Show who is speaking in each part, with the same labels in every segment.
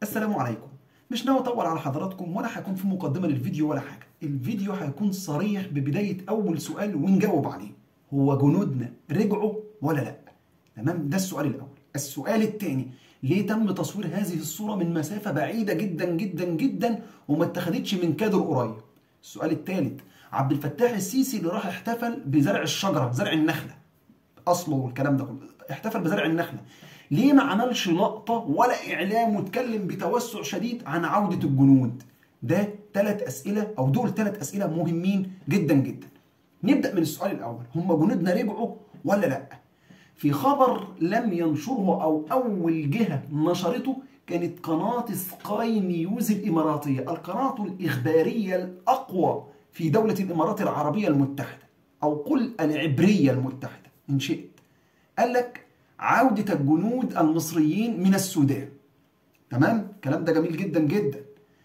Speaker 1: السلام عليكم مش ناوي اطول على حضراتكم ولا هيكون في مقدمه للفيديو ولا حاجه الفيديو هيكون صريح ببدايه اول سؤال ونجاوب عليه هو جنودنا رجعوا ولا لا تمام ده السؤال الاول السؤال الثاني ليه تم تصوير هذه الصوره من مسافه بعيده جدا جدا جدا وما اتخذتش من كادر قريب السؤال الثالث عبد الفتاح السيسي اللي راح احتفل بزرع الشجره زرع النخله اصله والكلام ده كله احتفل بزرع النخله ليه ما عملش لقطه ولا اعلام واتكلم بتوسع شديد عن عوده الجنود ده ثلاث اسئله او دول ثلاث اسئله مهمين جدا جدا نبدا من السؤال الاول هم جنودنا رجعوا ولا لا في خبر لم ينشره او اول جهه نشرته كانت قناه سكاي نيوز الاماراتيه القناه الاخباريه الاقوى في دوله الامارات العربيه المتحده او قل العبريه المتحده ان شئت قال لك عودة الجنود المصريين من السودان تمام الكلام ده جميل جدا جدا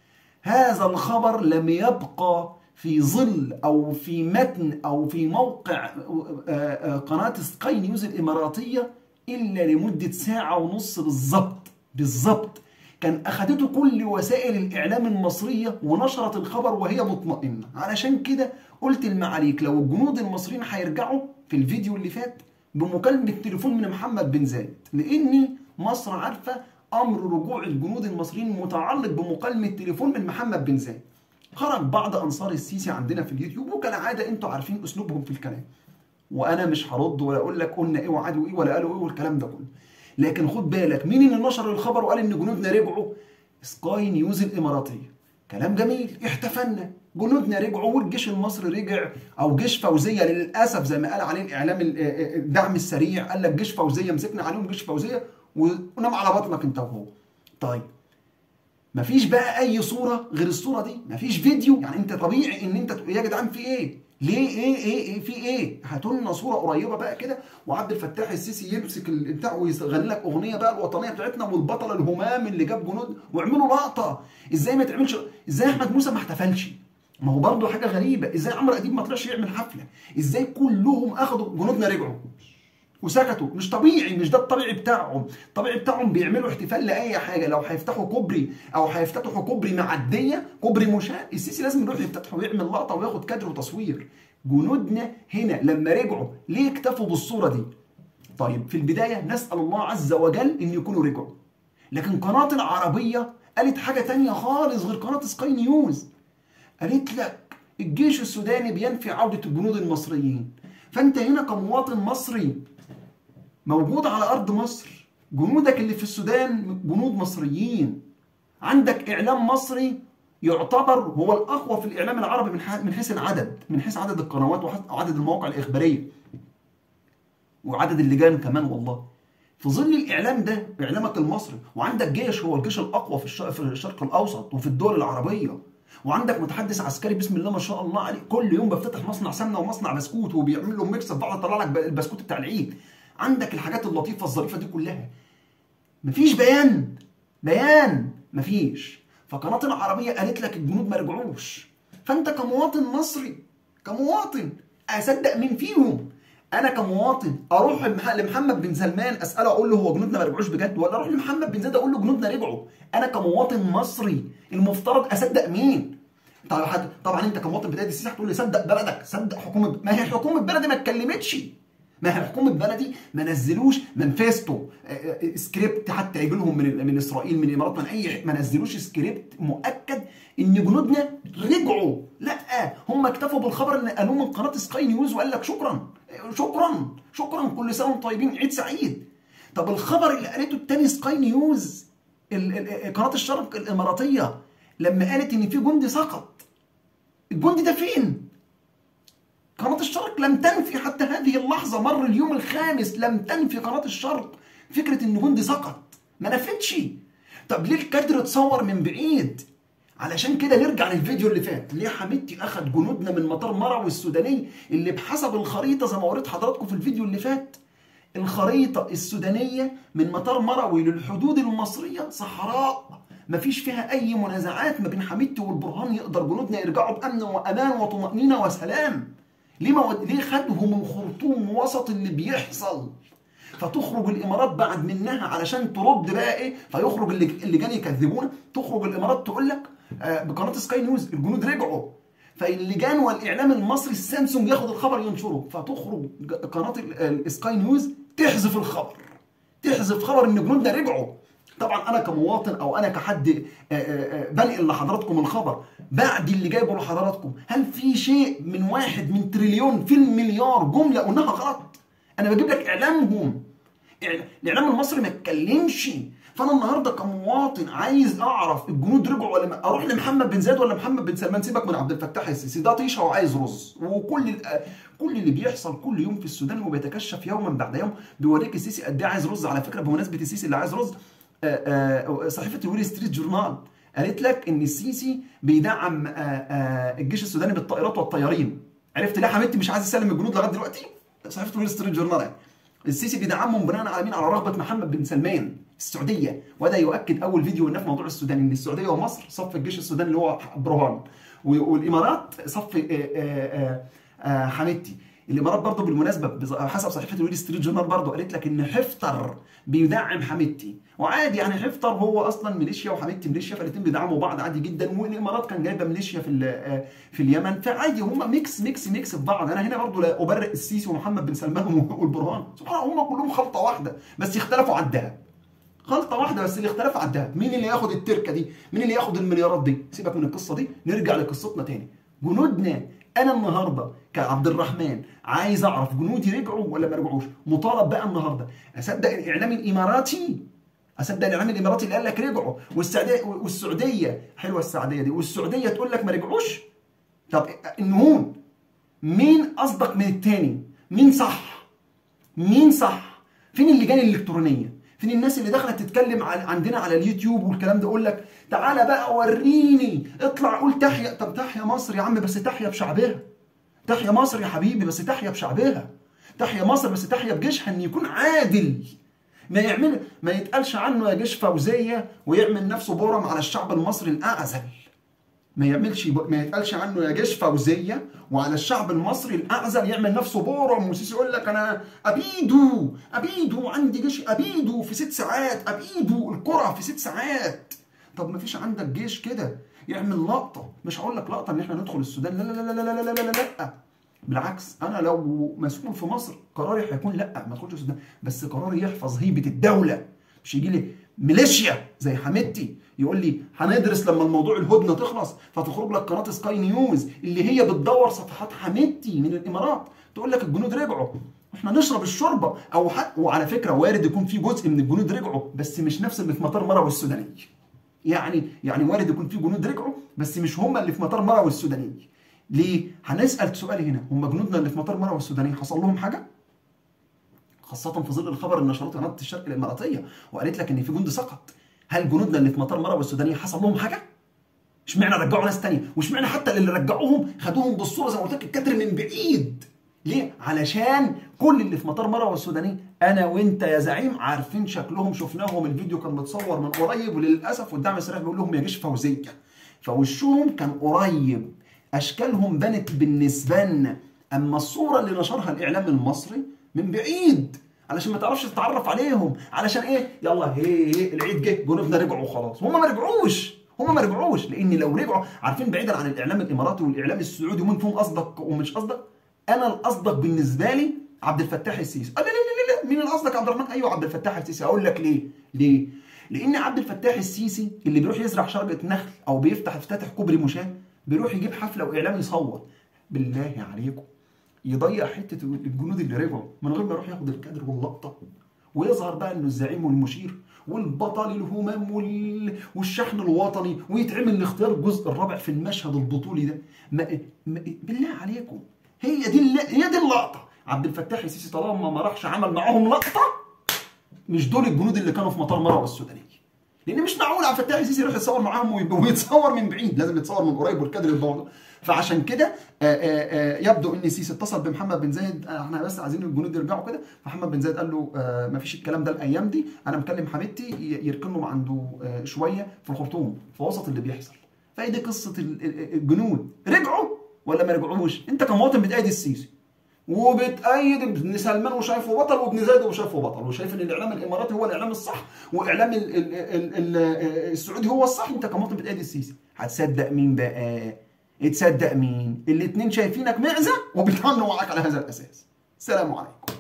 Speaker 1: هذا الخبر لم يبقى في ظل او في متن او في موقع قناة سكاي نيوز الاماراتية الا لمدة ساعة ونص بالظبط بالظبط كان اخدته كل وسائل الاعلام المصرية ونشرت الخبر وهي مطمئنة علشان كده قلت المعاليك لو الجنود المصريين هيرجعوا في الفيديو اللي فات بمكالمة تليفون من محمد بن زايد لأن مصر عارفة أمر رجوع الجنود المصريين متعلق بمكالمة تليفون من محمد بن زايد خرج بعض أنصار السيسي عندنا في اليوتيوب وكالعادة أنتوا عارفين أسلوبهم في الكلام وأنا مش هرد ولا أقول لك قلنا إيه وعدوا إيه ولا قالوا إيه والكلام ده كله لكن خد بالك مين اللي نشر الخبر وقال إن جنودنا رجعوا سكاي نيوز الإماراتية كلام جميل احتفلنا جنودنا رجعوا والجيش المصري رجع او جيش فوزيه للاسف زي ما قال عليه الاعلام الدعم السريع قال لك جيش فوزيه مسكنا عليهم جيش فوزيه ونام على بطنك انت وهو طيب مفيش بقى اي صوره غير الصوره دي مفيش فيديو يعني انت طبيعي ان انت تقول يا جدعان في ايه ليه ايه ايه ايه في ايه هاتوا لنا صوره قريبه بقى كده وعبد الفتاح السيسي يمسك البتاع ويغني لك اغنيه بقى الوطنيه بتاعتنا والبطل الهمام اللي جاب جنود واعملوا لقطه ازاي ما تعملش ازاي احمد موسى ما احتفلش ما هو برضه حاجه غريبه ازاي عمرو اديب ما طلعش يعمل حفله ازاي كلهم اخذوا جنودنا رجعوا وسكتوا مش طبيعي مش ده الطبيعي بتاعهم الطبيعي بتاعهم بيعملوا احتفال لاي حاجه لو هيفتحوا كوبري او هيفتتحوا كوبري معديه كوبري مشاة السيسي لازم يروح يفتتحه ويعمل لقطه وياخد كادر وتصوير جنودنا هنا لما رجعوا ليه اكتفوا بالصوره دي طيب في البدايه نسال الله عز وجل ان يكونوا رجعوا لكن قناه العربيه قالت حاجه تانية خالص غير قناه سكاي نيوز قالت لك الجيش السوداني بينفي عودة الجنود المصريين فأنت هنا كمواطن مصري موجود على أرض مصر جنودك اللي في السودان جنود مصريين عندك إعلام مصري يعتبر هو الأقوى في الإعلام العربي من حيث العدد من حيث عدد القنوات وعدد المواقع الإخبارية وعدد اللجان كمان والله في ظل الاعلام ده اعلامك المصري وعندك جيش هو الجيش الاقوى في الشرق الاوسط وفي الدول العربيه وعندك متحدث عسكري بسم الله ما شاء الله عليه كل يوم بيفتتح مصنع سمنه ومصنع بسكوت وبيعمل له ميكس بقعد اطلع لك البسكوت بتاع العيد عندك الحاجات اللطيفه الظريفه دي كلها مفيش بيان بيان مفيش فقناه العربيه قالت لك الجنود ما رجعوش فانت كمواطن مصري كمواطن اصدق مين فيهم انا كمواطن اروح لمحمد بن سلمان اساله اقول له هو جنودنا ما رجعوش بجد ولا اروح لمحمد بن زايد اقول له جنودنا رجعوا انا كمواطن مصري المفترض اصدق مين طبعا طبعا انت كمواطن بدايه السياسه هتقول لي صدق بلدك صدق حكومه ما هي حكومه بلدي ما اتكلمتش ما هي حكومه بلدي ما نزلوش مانفيستو سكريبت حتى يجي لهم من من اسرائيل من الامارات من اي ما نزلوش سكريبت مؤكد ان جنودنا رجعوا لا هم اكتفوا بالخبر اللي قالوه من قناه سكاي نيوز وقال لك شكرا شكرا شكرا كل سنه وانتم طيبين عيد سعيد طب الخبر اللي قالته التاني سكاي نيوز قناه الشرق الاماراتيه لما قالت ان في جندي سقط الجندي ده فين قناه الشرق لم تنفي حتى هذه اللحظه مر اليوم الخامس لم تنفي قناه الشرق فكره ان جندي سقط ما نفتش طب ليه الكادر اتصور من بعيد علشان كده نرجع للفيديو اللي فات ليه حميدتي اخد جنودنا من مطار مروي السوداني اللي بحسب الخريطه زي ما وريت حضراتكم في الفيديو اللي فات الخريطه السودانيه من مطار مروي للحدود المصريه صحراء مفيش فيها اي منازعات ما بين حميدتي والبرهان يقدر جنودنا يرجعوا بامن وامان وطمانينه وسلام ليه ما ليه خدهم الخرطوم وسط اللي بيحصل فتخرج الامارات بعد منها علشان ترد بقى ايه فيخرج اللي اللجان يكذبونا تخرج الامارات تقول لك آه، بقناه سكاي نيوز الجنود رجعوا فاللجان والاعلام المصري السامسونج ياخد الخبر ينشره فتخرج ج- قناه ال- السكاي نيوز تحذف الخبر تحذف خبر ان جنودنا رجعوا طبعا انا كمواطن او انا كحد آه، آه، آه، بنقل لحضراتكم الخبر بعد اللي جايبه لحضراتكم هل في شيء من واحد من تريليون في المليار جمله قلناها غلط انا بجيب لك اعلامهم إعلا- الاعلام المصري ما اتكلمش فانا النهارده كمواطن عايز اعرف الجنود رجعوا ولا ما اروح لمحمد بن زايد ولا محمد بن سلمان سيبك من عبد الفتاح السيسي ده طيشه وعايز رز وكل ال- كل اللي بيحصل كل يوم في السودان وبيتكشف يوما بعد يوم بيوريك السيسي قد ايه عايز رز على فكره بمناسبه السيسي اللي عايز رز آه، آه، صحيفه الويل ستريت جورنال قالت لك ان السيسي بيدعم آه، آه، الجيش السوداني بالطائرات والطيارين عرفت ليه حميدتي مش عايز يسلم الجنود لغايه دلوقتي صحيفه الويل ستريت جورنال يعني. السيسي بيدعمهم بناء على مين على رغبه محمد بن سلمان السعوديه وده يؤكد اول فيديو لنا في موضوع السودان ان السعوديه ومصر صف الجيش السوداني اللي هو برهان و- والامارات صف آه، آه، آه، آه، حميدتي الامارات برضه بالمناسبه بز- حسب صحيفه الويل ستريت جورنال برضه قالت لك ان حفتر بيدعم حميدتي وعادي يعني حفتر هو اصلا ميليشيا وحميدتي ميليشيا فالاثنين بيدعموا بعض عادي جدا والامارات كان جايبه ميليشيا في ال- آه، في اليمن فعادي هم ميكس ميكس ميكس في بعض انا هنا برضه لا ابرئ السيسي ومحمد بن سلمان والبرهان سبحان الله هم كلهم خلطه واحده بس يختلفوا على الذهب خلطه واحده بس اللي اختلف على الدهب مين اللي ياخد التركه دي مين اللي ياخد المليارات دي سيبك من القصه دي نرجع لقصتنا تاني جنودنا انا النهارده كعبد الرحمن عايز اعرف جنودي رجعوا ولا ما رجعوش مطالب بقى النهارده اصدق الاعلام الاماراتي اصدق الاعلام الاماراتي اللي قال لك رجعوا والسعوديه والسعوديه حلوه السعوديه دي والسعوديه تقول لك ما رجعوش طب النهون مين اصدق من التاني مين صح مين صح فين اللجان الالكترونيه فين الناس اللي دخلت تتكلم عن عندنا على اليوتيوب والكلام ده يقول لك تعالى بقى وريني اطلع قول تحيا طب تحيا مصر يا عم بس تحيا بشعبها تحيا مصر يا حبيبي بس تحيا بشعبها تحيا مصر بس تحيا بجيشها ان يكون عادل ما يعمل ما يتقالش عنه يا جيش فوزيه ويعمل نفسه بورم على الشعب المصري الاعزل ما يعملش ما يتقالش عنه يا جيش فوزيه وعلى الشعب المصري الاعزل يعمل نفسه بورم وسيسي يقول لك انا ابيدو ابيدو عندي جيش ابيدو في ست ساعات ابيدو القرى في ست ساعات طب ما فيش عندك جيش كده يعمل لقطه مش هقول لك لقطه ان احنا ندخل السودان لا لا لا لا لا لا لا لا, لا. بالعكس انا لو مسؤول في مصر قراري هيكون لا ما ادخلش السودان بس قراري يحفظ هيبه الدوله مش يجي لي ميليشيا زي حميدتي يقول لي هندرس لما الموضوع الهدنه تخلص فتخرج لك قناه سكاي نيوز اللي هي بتدور صفحات حميدتي من الامارات تقول لك الجنود رجعوا احنا نشرب الشوربه او حق وعلى فكره وارد يكون في جزء من الجنود رجعوا بس مش نفس اللي في مطار مروي السوداني يعني يعني وارد يكون في جنود رجعوا بس مش هم اللي في مطار مروي السوداني ليه هنسال سؤال هنا هم جنودنا اللي في مطار مروي السوداني حصل لهم حاجه خاصة في ظل الخبر اللي نشرته قناة الشرق الإماراتية وقالت لك إن في جندي سقط هل جنودنا اللي في مطار مروي السودانية حصل لهم حاجة؟ اشمعنى رجعوا ناس تانية؟ واشمعنى حتى اللي رجعوهم خدوهم بالصورة زي ما قلت لك الكتر من بعيد؟ ليه؟ علشان كل اللي في مطار مروي السوداني أنا وأنت يا زعيم عارفين شكلهم شفناهم الفيديو كان متصور من قريب وللأسف والدعم السريع بيقول لهم يا جيش فوزية فوشهم كان قريب أشكالهم بنت بالنسبة لنا أما الصورة اللي نشرها الإعلام المصري من بعيد علشان ما تعرفش تتعرف عليهم علشان ايه يلا هي هي العيد جه جنودنا رجعوا خلاص هم ما رجعوش هم ما رجعوش لان لو رجعوا عارفين بعيدا عن الاعلام الاماراتي والاعلام السعودي ومين فيهم اصدق ومش اصدق انا الاصدق بالنسبه لي عبد الفتاح السيسي لا لا لا لا مين الاصدق عبد الرحمن ايوه عبد الفتاح السيسي اقول لك ليه ليه لان عبد الفتاح السيسي اللي بيروح يزرع شجره نخل او بيفتح افتتح كوبري مشاه بيروح يجيب حفله واعلام يصور بالله عليكم يضيع حته الجنود اللي رجعوا من غير ما يروح ياخد الكادر واللقطه ويظهر بقى انه الزعيم والمشير والبطل الهمام وال... والشحن الوطني ويتعمل لاختيار الجزء الرابع في المشهد البطولي ده ما... ما... بالله عليكم هي دي الل... هي دي اللقطه عبد الفتاح السيسي طالما ما راحش عمل معاهم لقطه مش دول الجنود اللي كانوا في مطار مروه السودانيه لان مش معقول عبد الفتاح السيسي يروح يتصور معاهم ويب- ويتصور من بعيد لازم يتصور من قريب والكادر يبقى فعشان كده آه، آه، آه، يبدو ان السيسي اتصل بمحمد بن زايد آه، احنا بس عايزين الجنود يرجعوا كده فمحمد بن زايد قال له آه، مفيش الكلام ده الايام دي انا مكلم حبيبتي ي- يركن له عنده آه، شويه في الخرطوم في وسط اللي بيحصل فهي دي قصه ال- ال- الجنود رجعوا ولا ما رجعوش انت كمواطن بتأيد السيسي وبتأيد ابن سلمان وشايفه بطل وابن زايد وشايفه بطل وشايف ان الاعلام الاماراتي هو الاعلام الصح واعلام ال ال ال ال السعودي هو الصح انت كمواطن بتأيد السيسي هتصدق مين بقى؟ تصدق مين؟ الاتنين شايفينك معزه وبيتعاملوا معاك على هذا الاساس. السلام عليكم.